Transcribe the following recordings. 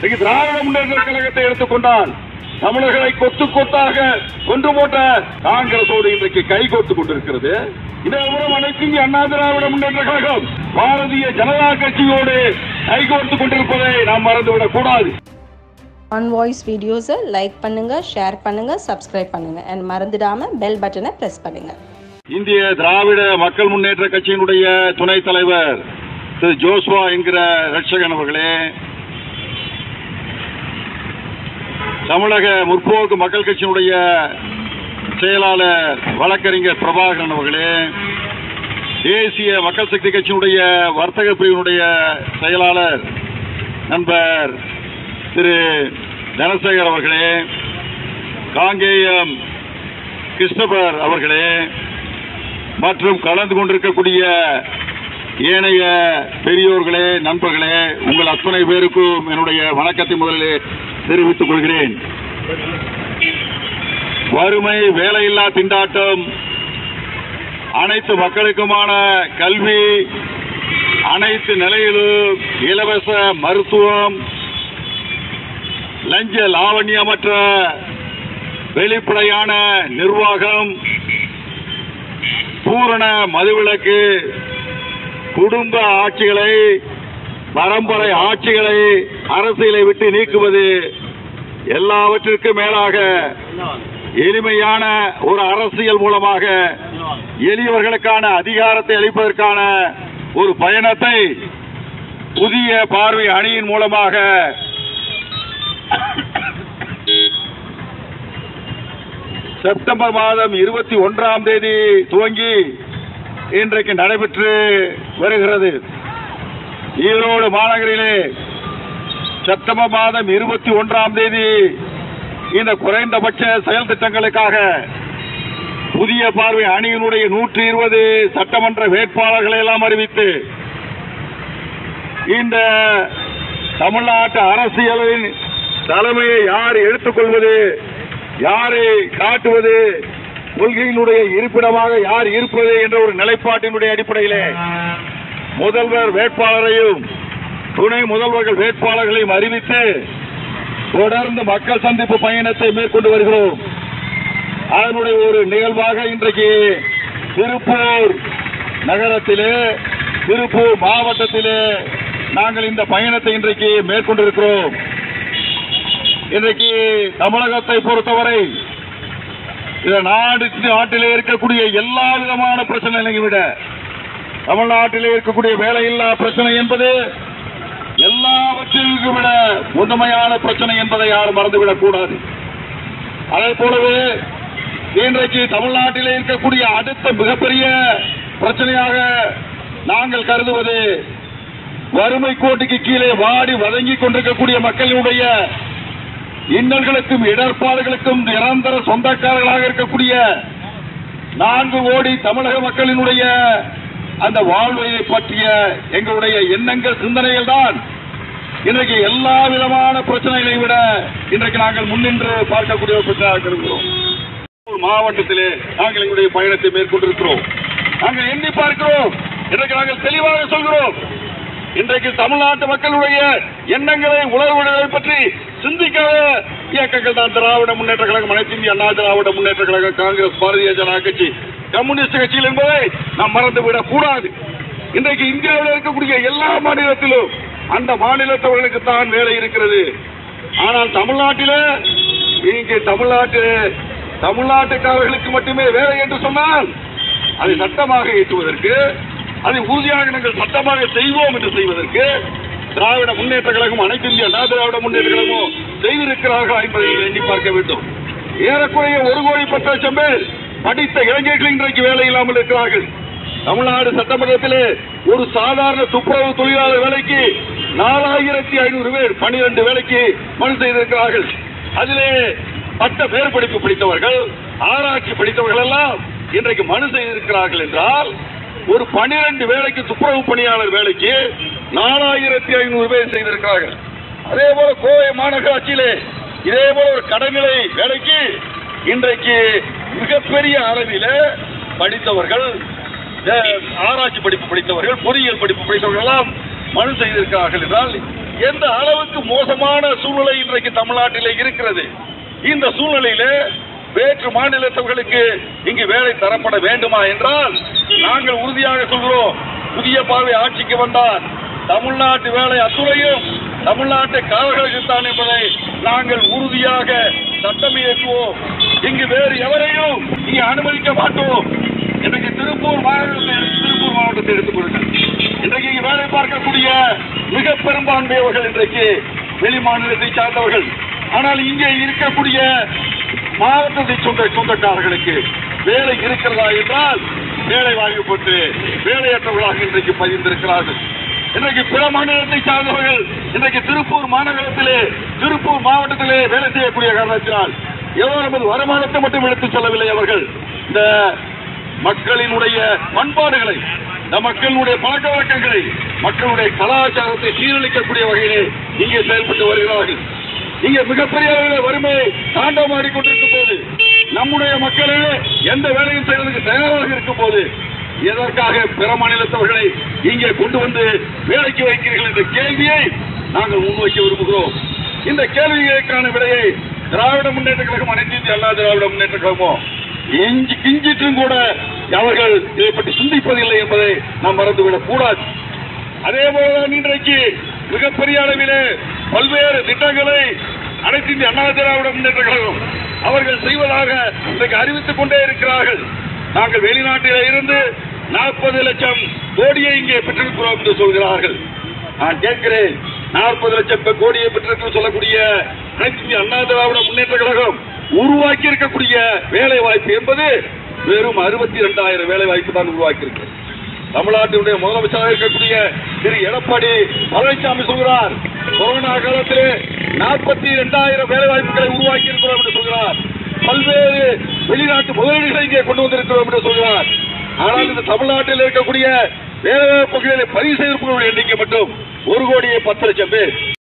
இன்னைக்கு திராவிட முன்னேற்ற கழகத்தை எடுத்துக்கொண்டால் தமிழர்களை கொத்து கொத்தாக கொன்று போட்ட காங்கிரசோடு இன்றைக்கு கை கோர்த்து கொண்டிருக்கிறது இதேபோல அனைத்து இந்திய அண்ணா திராவிட முன்னேற்ற கழகம் பாரதிய ஜனதா கட்சியோடு கை கோர்த்து கொண்டிருப்பதை நாம் மறந்துவிடக் கூடாது ஆன் வாய்ஸ் வீடியோஸை லைக் பண்ணுங்கள் ஷேர் பண்ணுங்கள் சப்ஸ்கிரைப் பண்ணுங்கள் அண்ட் மறந்துடாமல் பெல் பட்டனை ப்ரெஸ் பண்ணுங்கள் இந்திய திராவிட மக்கள் முன்னேற்ற கட்சியினுடைய துணைத் தலைவர் திரு ஜோஸ்வா என்கிற ரட்சகன் அவர்களே தமிழக முற்போக்கு மக்கள் கட்சியினுடைய செயலாளர் வழக்கறிஞர் பிரபாகரன் அவர்களே தேசிய மக்கள் சக்தி கட்சியினுடைய வர்த்தக பிரிவினுடைய செயலாளர் நண்பர் திரு தனசேகர் அவர்களே காங்கேயம் கிருஷ்ணபர் அவர்களே மற்றும் கலந்து கொண்டிருக்கக்கூடிய ஏனைய பெரியோர்களே நண்பர்களே உங்கள் அத்தனை பேருக்கும் என்னுடைய வணக்கத்தை முதலிலே தெரிவித்துக் கொள்கிறேன் வறுமை வேலையில்லா திண்டாட்டம் அனைத்து மக்களுக்குமான கல்வி அனைத்து நிலையிலும் இலவச மருத்துவம் லஞ்ச லாவண்யமற்ற வெளிப்படையான நிர்வாகம் பூரண மதுவிலக்கு குடும்ப ஆட்சிகளை பரம்பரை ஆட்சிகளை அரசியலை விட்டு நீக்குவது எல்லாவற்றிற்கும் மேலாக எளிமையான ஒரு அரசியல் மூலமாக எளியவர்களுக்கான அதிகாரத்தை அளிப்பதற்கான ஒரு பயணத்தை புதிய பார்வை அணியின் மூலமாக செப்டம்பர் மாதம் இருபத்தி ஒன்றாம் தேதி துவங்கி இன்றைக்கு நடைபெற்று வருகிறது ஈரோடு மாநகரிலே செப்டம்பர் மாதம் இருபத்தி ஒன்றாம் தேதி இந்த குறைந்தபட்ச செயல் திட்டங்களுக்காக புதிய பார்வை அணியினுடைய நூற்றி இருபது சட்டமன்ற வேட்பாளர்களை எல்லாம் அறிவித்து இந்த தமிழ்நாட்டு அரசியலின் தலைமையை யார் எடுத்துக்கொள்வது யாரை காட்டுவது கொள்கையினுடைய இருப்பிடமாக யார் இருப்பது என்ற ஒரு நிலைப்பாட்டினுடைய அடிப்படையிலே முதல்வர் வேட்பாளரையும் துணை முதல்வர்கள் வேட்பாளர்களையும் அறிவித்து தொடர்ந்து மக்கள் சந்திப்பு பயணத்தை மேற்கொண்டு வருகிறோம் அதனுடைய ஒரு நிகழ்வாக இன்றைக்கு திருப்பூர் நகரத்திலே திருப்பூர் மாவட்டத்திலே நாங்கள் இந்த பயணத்தை இன்றைக்கு மேற்கொண்டிருக்கிறோம் இன்றைக்கு தமிழகத்தை பொறுத்தவரை இந்த நாடு நாட்டிலே இருக்கக்கூடிய எல்லா விதமான பிரச்சனைகளை விட தமிழ்நாட்டிலே இருக்கக்கூடிய வேலையில்லா பிரச்சனை என்பது எல்லாவற்றிற்கும் விட உண்மையான பிரச்சனை என்பதை யாரும் மறந்துவிடக் கூடாது அதே போலவே இன்றைக்கு தமிழ்நாட்டிலே இருக்கக்கூடிய அடுத்த மிகப்பெரிய பிரச்சனையாக நாங்கள் கருதுவது வறுமை கோட்டுக்கு கீழே வாடி வதங்கிக் கொண்டிருக்கக்கூடிய மக்களினுடைய இன்னல்களுக்கும் இடர்பாடுகளுக்கும் நிரந்தர சொந்தக்காரர்களாக இருக்கக்கூடிய நான்கு கோடி தமிழக மக்களினுடைய அந்த வாழ்வை பற்றிய எங்களுடைய எண்ணங்கள் சிந்தனைகள் தான் இன்றைக்கு எல்லா விதமான பிரச்சனைகளை விட இன்றைக்கு நாங்கள் முன்னின்று பார்க்கக்கூடிய ஒரு பிரச்சனையாக கருதுகிறோம் ஒரு மாவட்டத்திலே நாங்கள் எங்களுடைய பயணத்தை மேற்கொண்டிருக்கிறோம் நாங்கள் எண்ணி பார்க்கிறோம் இன்றைக்கு நாங்கள் தெளிவாக சொல்கிறோம் இன்றைக்கு தமிழ்நாட்டு மக்களுடைய எண்ணங்களை உணர்வுகளை பற்றி சிந்திக்காத இயக்கங்கள் தான் திராவிட முன்னேற்ற கழகம் அனைத்து இந்திய அண்ணா திராவிட முன்னேற்ற கழகம் காங்கிரஸ் பாரதிய ஜனதா கட்சி கம்யூனிஸ்ட் கட்சிகள் என்பதை நாம் மறந்துவிடக் கூடாது இன்றைக்கு இந்தியாவில் இருக்கக்கூடிய எல்லா மாநிலத்திலும் அந்த மாநிலத்தவர்களுக்கு தான் வேலை இருக்கிறது ஆனால் தமிழ்நாட்டிலே இங்கே தமிழ்நாட்டு தமிழ்நாட்டுக்காரர்களுக்கு மட்டுமே வேலை என்று சொன்னால் அதை சட்டமாக ஏற்றுவதற்கு அதை உறுதியாக நாங்கள் சட்டமாக செய்வோம் என்று செய்வதற்கு திராவிட முன்னேற்ற கழகம் அனைத்து இந்திய அண்ணா திராவிட முன்னேற்ற கழகமும் செய்திருக்கிறார்களா என்பதை நீங்கள் எண்ணி பார்க்க வேண்டும் ஏறக்குறைய ஒரு கோடி பத்து லட்சம் பேர் படித்த இளைஞர்கள் இன்றைக்கு வேலை இல்லாமல் இருக்கிறார்கள் தமிழ்நாடு சட்டமன்றத்திலே ஒரு சாதாரண துப்புரவு தொழிலாளர் வேலைக்கு நாலாயிரத்தி ஐநூறு பேர் பனிரெண்டு வேலைக்கு மனு செய்திருக்கிறார்கள் அதிலே பட்ட பேர் படிப்பு படித்தவர்கள் ஆராய்ச்சி படித்தவர்கள் எல்லாம் இன்றைக்கு மனு செய்திருக்கிறார்கள் என்றால் ஒரு பனிரெண்டு வேலைக்கு துப்புரவு பணியாளர் வேலைக்கு நாலாயிரத்தி ஐநூறு பேர் செய்திருக்கிறார்கள் அதே போல கோவை மாநகராட்சியிலே இதே போல ஒரு கடைநிலை வேலைக்கு இன்றைக்கு மிகப்பெரிய அளவில் படித்தவர்கள் அஹ், ஆராய்ச்சி படிப்பு படித்தவர்கள் பொறியியல் படிப்பு படித்தவர்கள் எல்லாம் மனு செய்திருக்கிறார்கள் என்றால் எந்த அளவுக்கு மோசமான சூழ்நிலை இன்றைக்கு தமிழ்நாட்டிலே இருக்கிறது இந்த சூழ்நிலையிலே வேற்று மாநிலத்தவர்களுக்கு இங்கு வேலை தரப்பட வேண்டுமா என்றால் நாங்கள் உறுதியாக சொல்கிறோம் புதிய பார்வை ஆட்சிக்கு வந்தால் தமிழ்நாட்டு வேலை அத்துறையும் தமிழ்நாட்டு காவல்களுக்குத்தான் என்பதை நாங்கள் உறுதியாக சட்டம் இயக்குவோம் இங்கு வேறு எவரையும் இங்கு அனுமதிக்க மாட்டோம் இன்றைக்கு திருப்பூர் மாவட்டத்தை திருப்பூர் மாவட்டத்தை எடுத்துக்கொள்ளுங்கள் இன்றைக்கு இங்கு வேலை பார்க்கக்கூடிய மிக பெரும்பான்மையவர்கள் இன்றைக்கு வெளி மாநிலத்தை சார்ந்தவர்கள் ஆனால் இங்கே இருக்கக்கூடிய மாவட்டத்தை சொந்த சொந்தக்காரர்களுக்கு வேலை இருக்கிறதா என்றால் வேலை வாங்கப்பட்டு வேலையற்றவர்களாக இன்றைக்கு பதிந்திருக்கிறார்கள் இன்றைக்கு பிற மாநிலத்தை சார்ந்தவர்கள் இன்றைக்கு திருப்பூர் மாநகரத்திலே திருப்பூர் மாவட்டத்திலே வேலை செய்யக்கூடிய காரணத்தினால் ஏதோ நமது வருமானத்தை மட்டும் எடுத்துச் செல்லவில்லை அவர்கள் இந்த மக்களினுடைய பண்பாடுகளை இந்த மக்களுடைய பழக்க வழக்கங்களை மக்களுடைய கலாச்சாரத்தை சீரழிக்கக்கூடிய வகையிலே இங்கே செயல்பட்டு வருகிறார்கள் இங்கே மிகப்பெரிய அளவில் வறுமை தாண்டவமாடி கொண்டிருக்கும் போது நம்முடைய மக்களே எந்த வேலையும் செய்வதற்கு தயாராக இருக்கும் போது எதற்காக பிற மாநிலத்தவர்களை இங்கே கொண்டு வந்து வேலைக்கு வைக்கிறீர்கள் என்ற கேள்வியை நாங்கள் முன்வைக்க விரும்புகிறோம் இந்த கேள்விகளுக்கான விடையை திராவிட முன்னேற்ற கழகம் அனைத்து இந்திய அண்ணா திராவிட முன்னேற்ற கழகமோ எஞ்சி கிஞ்சிற்றும் கூட அவர்கள் இதை பற்றி சிந்திப்பதில்லை என்பதை நாம் மறந்துவிடக் கூடாது அதே போலதான் இன்றைக்கு மிகப்பெரிய அளவிலே பல்வேறு திட்டங்களை அனைத்து இந்திய அண்ணா திராவிட முன்னேற்ற கழகம் அவர்கள் செய்வதாக இன்றைக்கு அறிவித்துக் கொண்டே இருக்கிறார்கள் நாங்கள் வெளிநாட்டிலே இருந்து நாற்பது லட்சம் கோடியை இங்கே பெற்றிருக்கிறோம் என்று சொல்கிறார்கள் நான் கேட்கிறேன் நாற்பது லட்சம் பே- கோடியை பெற்றிருக்க சொல்லக்கூடிய அனைத்து இந்திய அண்ணா திராவிட முன்னேற்ற கழகம் உருவாக்கி இருக்கக்கூடிய வேலை வாய்ப்பு என்பது வெறும் அறுபத்தி இரண்டாயிரம் வேலை வாய்ப்பு தான் உருவாக்கி இருக்கு தமிழ்நாட்டினுடைய முதலமைச்சராக இருக்கக்கூடிய திரு எடப்பாடி பழனிசாமி சொல்கிறார் கொரோனா காலத்திலே நாற்பத்தி இரண்டாயிரம் வேலை வாய்ப்புகளை உருவாக்கி இருக்கிறோம் என்று சொல்கிறார் பல்வேறு வெளிநாட்டு முதலீடுகளை இங்கே கொண்டு வந்திருக்கிறோம் என்று சொல்கிறார் ஆனால் இந்த தமிழ்நாட்டில் இருக்கக்கூடிய வேலைவாய்ப்புகளிலே பதிவு செய்திருப்பவர்களுடைய எண்ணிக்கை மட்டும் ஒரு கோடியே பத்து லட்சம் பேர்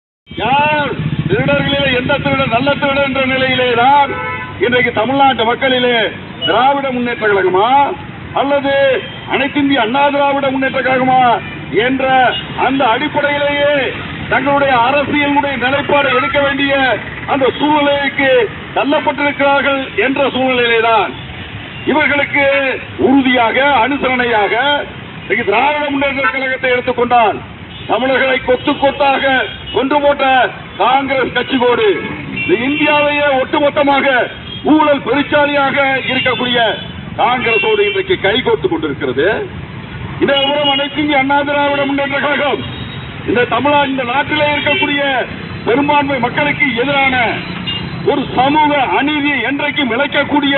யார் திருடர்களிலே எந்த திருடன் நல்ல திருடன் என்ற நிலையிலே தான் இன்றைக்கு தமிழ்நாட்டு மக்களிலே திராவிட முன்னேற்ற கழகமா அல்லது அனைத்து இந்திய அண்ணா திராவிட முன்னேற்ற கழகமா என்ற அந்த அடிப்படையிலேயே தங்களுடைய அரசியலுடைய நிலைப்பாடு எடுக்க வேண்டிய அந்த சூழ்நிலைக்கு தள்ளப்பட்டிருக்கிறார்கள் என்ற சூழ்நிலையிலே தான் இவர்களுக்கு உறுதியாக அனுசரணையாக இன்னைக்கு திராவிட முன்னேற்ற கழகத்தை எடுத்துக்கொண்டால் தமிழர்களை கொத்து கொத்தாக கொன்று போட்ட காங்கிரஸ் கட்சி கோடு இந்த இந்தியாவையே ஒட்டுமொத்தமாக ஊழல் பெருச்சாலியாக இருக்கக்கூடிய காங்கிரசோடு இன்றைக்கு கைகோர்த்து கொண்டிருக்கிறது இந்த விவரம் அனைத்து இந்திய அண்ணா திராவிட முன்னேற்ற கழகம் இந்த தமிழா இந்த நாட்டிலே இருக்கக்கூடிய பெரும்பான்மை மக்களுக்கு எதிரான ஒரு சமூக அநீதியை என்றைக்கும் இழைக்கக்கூடிய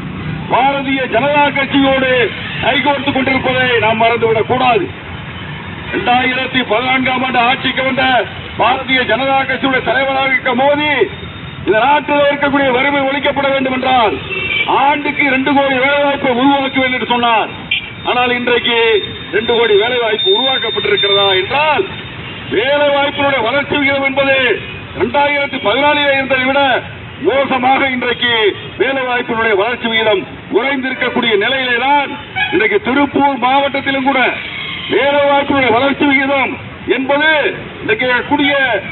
பாரதிய ஜனதா கட்சியோடு கைகோர்த்து கொண்டிருப்பதை நாம் மறந்துவிடக் கூடாது இரண்டாயிரத்தி பதினான்காம் ஆண்டு ஆட்சிக்கு வந்த பாரதிய ஜனதா கட்சியுடைய தலைவராக இருக்க மோடி இந்த நாட்டில் இருக்கக்கூடிய வறுமை ஒழிக்கப்பட வேண்டும் என்றால் ஆண்டுக்கு ரெண்டு கோடி வேலைவாய்ப்பை உருவாக்குவேன் என்று சொன்னார் ஆனால் இன்றைக்கு ரெண்டு கோடி வேலைவாய்ப்பு உருவாக்கப்பட்டிருக்கிறதா என்றால் வேலைவாய்ப்பினுடைய வளர்ச்சி விகிதம் என்பது இரண்டாயிரத்தி பதினாலில் இருந்ததை விட மோசமாக இன்றைக்கு வேலைவாய்ப்பினுடைய வளர்ச்சி விகிதம் குறைந்திருக்கக்கூடிய நிலையிலே தான் இன்றைக்கு திருப்பூர் மாவட்டத்திலும் கூட வேலைவாய்ப்பினுடைய வளர்ச்சி விகிதம் என்பது இன்றைக்கு இருக்கக்கூடிய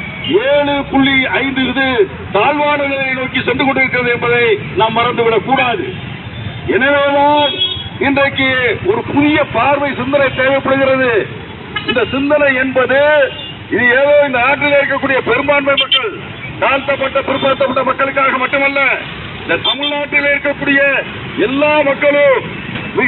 ஏழு புள்ளி ஐந்து இது தாழ்வான நிலையை நோக்கி சென்று கொண்டிருக்கிறது என்பதை நாம் மறந்துவிடக் கூடாது எனவேதான் இன்றைக்கு ஒரு புதிய பார்வை சிந்தனை தேவைப்படுகிறது இந்த சிந்தனை என்பது இது ஏதோ இந்த நாட்டில் இருக்கக்கூடிய பெரும்பான்மை மக்கள் தாழ்த்தப்பட்ட பிற்படுத்தப்பட்ட மக்களுக்காக மட்டுமல்ல இந்த தமிழ்நாட்டில் இருக்கக்கூடிய எல்லா மக்களும் மிக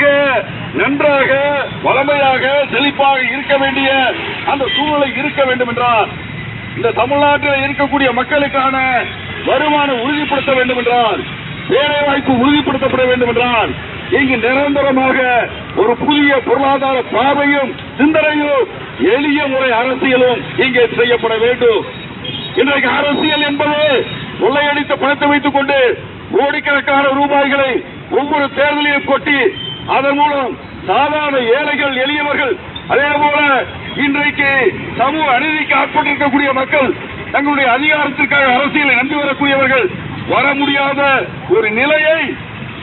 நன்றாக வளமையாக செழிப்பாக இருக்க வேண்டிய அந்த சூழ்நிலை இருக்க வேண்டும் என்றால் இந்த தமிழ்நாட்டில் இருக்கக்கூடிய மக்களுக்கான வருமானம் உறுதிப்படுத்த வேண்டும் என்றால் வேலை வாய்ப்பு உறுதிப்படுத்தப்பட வேண்டும் என்றால் இங்கு நிரந்தரமாக ஒரு புதிய பொருளாதார பார்வையும் சிந்தனையும் எளிய முறை அரசியலும் இங்கே செய்யப்பட வேண்டும் இன்றைக்கு அரசியல் என்பது கொள்ளையடித்த பணத்தை வைத்துக் கொண்டு கோடிக்கணக்கான ரூபாய்களை ஒவ்வொரு தேர்தலையும் கொட்டி அதன் மூலம் சாதாரண ஏழைகள் எளியவர்கள் அதே போல இன்றைக்கு சமூக அநீதிக்கு ஆட்பட்டிருக்கக்கூடிய மக்கள் தங்களுடைய அதிகாரத்திற்காக அரசியலை நம்பி வரக்கூடியவர்கள் வர முடியாத ஒரு நிலையை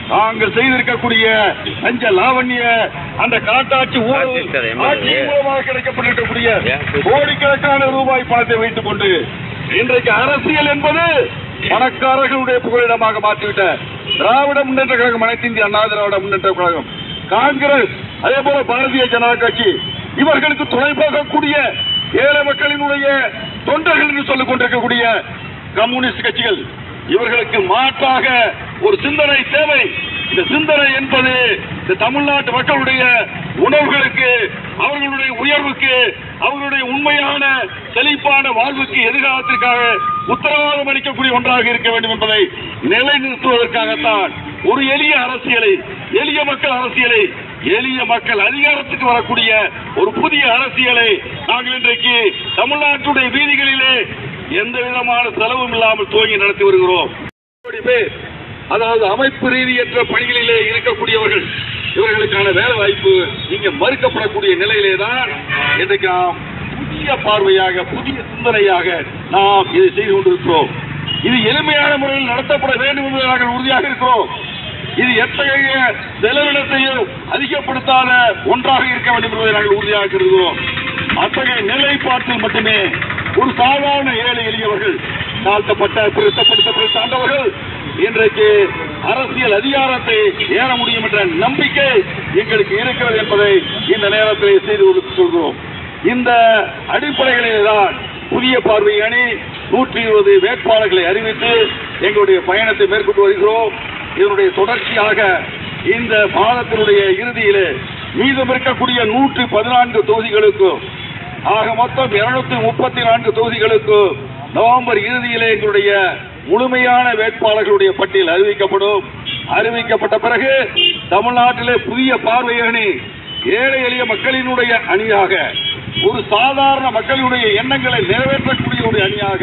தாங்கள் செய்திருக்கக்கூடிய லஞ்ச லாவண்ய அந்த காட்டாட்சி ஊழல் ஆட்சித்தலை எம்எல்ஏ. ஆட்சி மூலமாக கிடைக்கப்பட்டிருக்கக்கூடிய ஏன்? கோடிக்கணக்கான ரூபாய் பணத்தை வைத்துக் கொண்டு இன்றைக்கு அரசியல் என்பது பணக்காரர்களுடைய புகலிடமாக மாற்றிவிட்ட திராவிட முன்னேற்ற கழகம் அனைத்து இந்திய அண்ணா திராவிட முன்னேற்ற கழகம் காங்கிரஸ் அதே போல பாரதிய ஜனதா கட்சி இவர்களுக்கு துணை போகக்கூடிய ஏழை மக்களினுடைய தொண்டர்கள் என்று சொல்லிக் கொண்டிருக்கக்கூடிய கம்யூனிஸ்ட் கட்சிகள் இவர்களுக்கு மாற்றாக ஒரு சிந்தனை தேவை இந்த சிந்தனை என்பது இந்த தமிழ்நாட்டு மக்களுடைய உணவுகளுக்கு அவர்களுடைய உயர்வுக்கு அவர்களுடைய உண்மையான செழிப்பான வாழ்வுக்கு எதிர்காலத்திற்காக உத்தரவாதம் அளிக்கக்கூடிய ஒன்றாக இருக்க வேண்டும் என்பதை நிலைநிறுத்துவதற்காகத்தான் ஒரு எளிய அரசியலை எளிய மக்கள் அரசியலை எளிய மக்கள் அதிகாரத்துக்கு வரக்கூடிய ஒரு புதிய அரசியலை நாங்கள் இன்றைக்கு தமிழ்நாட்டுடைய வீதிகளிலே எந்த விதமான செலவும் இல்லாமல் துவங்கி நடத்தி வருகிறோம் கோடி பேர் அதாவது அமைப்பு ரீதியற்ற பணிகளிலே இருக்கக்கூடியவர்கள் இவர்களுக்கான வேலை வாய்ப்பு இங்க மறுக்கப்படக்கூடிய நிலையிலே தான் இன்றைக்கு நாம் புதிய பார்வையாக புதிய சிந்தனையாக நாம் இதை செய்து கொண்டிருக்கிறோம் இது எளிமையான முறையில் நடத்தப்பட வேண்டும் என்று நாங்கள் உறுதியாக இருக்கிறோம் இது எத்தகைய செலவினத்தையும் அதிகப்படுத்தாத ஒன்றாக இருக்க வேண்டும் என்பதை நாங்கள் உறுதியாக கருதுகிறோம் அத்தகைய நிலைப்பாட்டில் மட்டுமே ஒரு சாதாரண ஏழை எளியவர்கள் தாழ்த்தப்பட்ட பிரித்தப்படுத்தப்பட்ட தாண்டவர்கள் இன்றைக்கு அரசியல் அதிகாரத்தை ஏற முடியும் என்ற நம்பிக்கை எங்களுக்கு இருக்கிறது என்பதை இந்த நேரத்தில் செய்து கொடுத்து சொல்கிறோம் இந்த அடிப்படைகளிலே தான் புதிய பார்வை அணி நூற்றி இருபது வேட்பாளர்களை அறிவித்து எங்களுடைய பயணத்தை மேற்கொண்டு வருகிறோம் இதனுடைய தொடர்ச்சியாக இந்த மாதத்தினுடைய இறுதியிலே மீதம் இருக்கக்கூடிய நூற்றி பதினான்கு தொகுதிகளுக்கும் ஆக மொத்தம் இருநூத்தி முப்பத்தி நான்கு தொகுதிகளுக்கு நவம்பர் இறுதியிலே எங்களுடைய முழுமையான வேட்பாளர்களுடைய பட்டியல் அறிவிக்கப்படும் அறிவிக்கப்பட்ட பிறகு தமிழ்நாட்டிலே புதிய பார்வை அணி ஏழை எளிய மக்களினுடைய அணியாக ஒரு சாதாரண மக்களுடைய எண்ணங்களை நிறைவேற்றக்கூடிய ஒரு அணியாக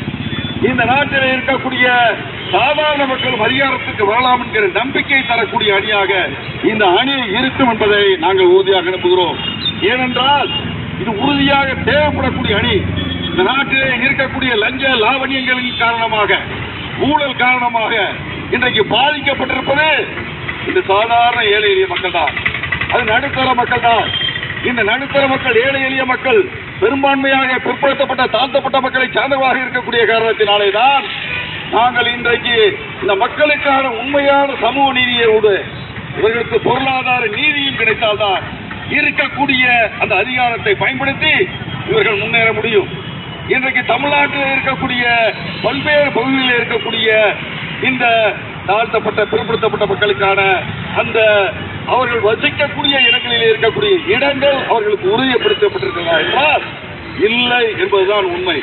இந்த நாட்டில் இருக்கக்கூடிய சாதாரண மக்களும் அதிகாரத்துக்கு வரலாம் என்கிற நம்பிக்கை தரக்கூடிய அணியாக இந்த அணி இருக்கும் என்பதை நாங்கள் உறுதியாக அனுப்புகிறோம் ஏனென்றால் இது உறுதியாக தேவைப்படக்கூடிய அணி இந்த நாட்டிலே இருக்கக்கூடிய லஞ்ச லாவணியங்களின் காரணமாக ஊழல் காரணமாக இன்றைக்கு பாதிக்கப்பட்டிருப்பது இந்த சாதாரண ஏழை எளிய மக்கள் தான் அது நடுத்தர மக்கள் தான் இந்த நடுத்தர மக்கள் ஏழை எளிய மக்கள் பெரும்பான்மையாக பிற்படுத்தப்பட்ட தாழ்த்தப்பட்ட மக்களை சார்ந்தவராக இருக்கக்கூடிய காரணத்தினாலே தான் நாங்கள் இன்றைக்கு இந்த மக்களுக்கான உண்மையான சமூக நீதியோடு இவர்களுக்கு பொருளாதார நீதியும் கிடைத்தால்தான் இருக்கக்கூடிய அந்த அதிகாரத்தை பயன்படுத்தி இவர்கள் முன்னேற முடியும் இன்றைக்கு தமிழ்நாட்டில் இருக்கக்கூடிய பல்வேறு பகுதிகளில் இருக்கக்கூடிய இந்த தாழ்த்தப்பட்ட பிற்படுத்தப்பட்ட மக்களுக்கான அந்த அவர்கள் வசிக்கக்கூடிய இடங்களில் இருக்கக்கூடிய இடங்கள் அவர்களுக்கு உறுதிப்படுத்தப்பட்டிருக்கிறதா என்றால் இல்லை என்பதுதான் உண்மை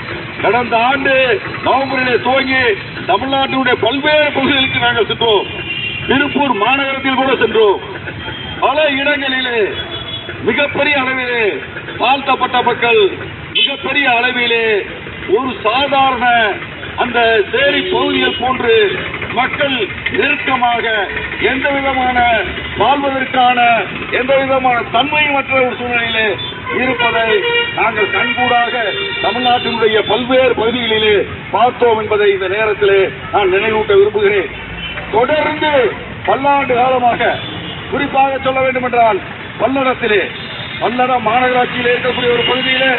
கடந்த ஆண்டு நவம்பரிலே துவங்கி தமிழ்நாட்டினுடைய பல்வேறு பகுதிகளுக்கு நாங்கள் சென்றோம் திருப்பூர் மாநகரத்தில் கூட சென்றோம் பல இடங்களிலே மிகப்பெரிய அளவிலே தாழ்த்தப்பட்ட மக்கள் மிகப்பெரிய அளவிலே ஒரு சாதாரண அந்த சேரி பகுதிகள் போன்று மக்கள் நெருக்கமாக எந்த விதமான வாழ்வதற்கான எந்த விதமான தன்மையமற்ற ஒரு சூழ்நிலையிலே இருப்பதை நாங்கள் கண்கூடாக தமிழ்நாட்டினுடைய பல்வேறு பகுதிகளிலே பார்த்தோம் என்பதை இந்த நேரத்திலே நான் நினைவூட்ட விரும்புகிறேன் தொடர்ந்து பல்லாண்டு காலமாக குறிப்பாக சொல்ல வேண்டும் என்றால் பல்லடத்திலே பல்லடம் மாநகராட்சியிலே இருக்கக்கூடிய ஒரு பகுதியிலே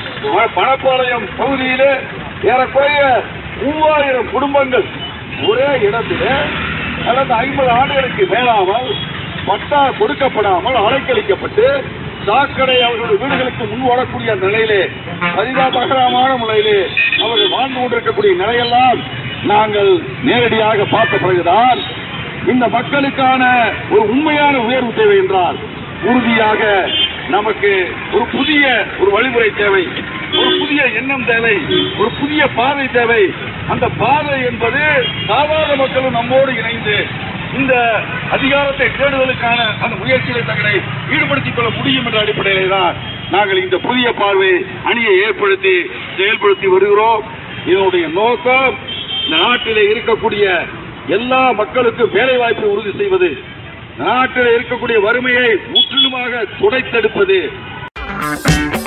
ம- பணப்பாளையம் பகுதியிலே ஏறக்குறைய மூவாயிரம் குடும்பங்கள் ஒரே இடத்திலே கடந்த ஐம்பது ஆண்டுகளுக்கு மேலாமல் பட்டா கொடுக்கப்படாமல் அலைக்கழிக்கப்பட்டு சாக்கடை அவர்களுடைய வீடுகளுக்கு முன் வரக்கூடிய நிலையிலே பரிதாபகரமான முறையிலே அவர்கள் வாழ்ந்து கொண்டிருக்கக்கூடிய நிலையெல்லாம் நாங்கள் நேரடியாக பார்த்த பிறகுதான் இந்த மக்களுக்கான ஒரு உண்மையான உயர்வு தேவை என்றால் உறுதியாக நமக்கு ஒரு புதிய ஒரு வழிமுறை தேவை ஒரு புதிய எண்ணம் தேவை ஒரு புதிய பாதை தேவை அந்த பாதை என்பது சாதாரண மக்களும் நம்மோடு இணைந்து இந்த அதிகாரத்தை தேடுவதற்கான அந்த முயற்சிகளை தங்களை ஈடுபடுத்திக் கொள்ள முடியும் என்ற அடிப்படையிலே தான் நாங்கள் இந்த புதிய பார்வை அணியை ஏற்படுத்தி செயல்படுத்தி வருகிறோம் இதனுடைய நோக்கம் இந்த நாட்டிலே இருக்கக்கூடிய எல்லா மக்களுக்கும் வேலை வாய்ப்பை உறுதி செய்வது நாட்டில் இருக்கக்கூடிய வறுமையை முற்றிலுமாக துடைத்தெடுப்பது